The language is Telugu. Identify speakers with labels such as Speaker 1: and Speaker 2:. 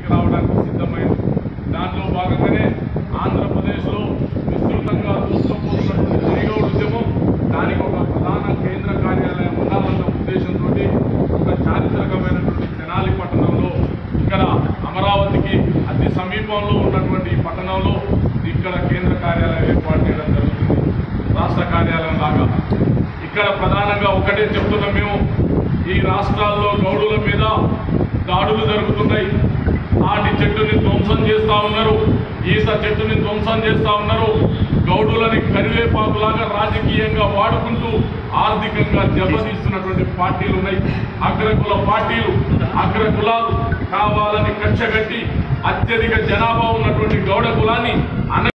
Speaker 1: తీసుకురావడానికి సిద్ధమైంది దాంట్లో భాగంగానే ఆంధ్రప్రదేశ్లో విస్తృతంగా దూసుకుపోతున్నటువంటి శ్రీగౌడ్ ఉద్యమం దానికి ఒక ప్రధాన కేంద్ర కార్యాలయం ఉండాలన్న ఉద్దేశంతో ఒక చారిత్రకమైనటువంటి తెనాలి పట్టణంలో ఇక్కడ అమరావతికి అతి సమీపంలో ఉన్నటువంటి ఈ పట్టణంలో ఇక్కడ కేంద్ర కార్యాలయం ఏర్పాటు చేయడం జరుగుతుంది రాష్ట్ర కార్యాలయం లాగా ఇక్కడ ప్రధానంగా ఒకటే చెప్తున్నాం మేము ఈ రాష్ట్రాల్లో గౌడుల మీద దాడులు జరుగుతున్నాయి ఆటి చెట్టుని ధ్వంసం చేస్తా ఉన్నారు ఈత చెట్టుని ధ్వంసం చేస్తా ఉన్నారు గౌడులని కరివేపాకులాగా రాజకీయంగా వాడుకుంటూ ఆర్థికంగా దెబ్బతీస్తున్నటువంటి పార్టీలు ఉన్నాయి అగ్రకుల పార్టీలు అగ్రకులాలు కావాలని కక్షగట్టి అత్యధిక జనాభా ఉన్నటువంటి గౌడ కులాన్ని అన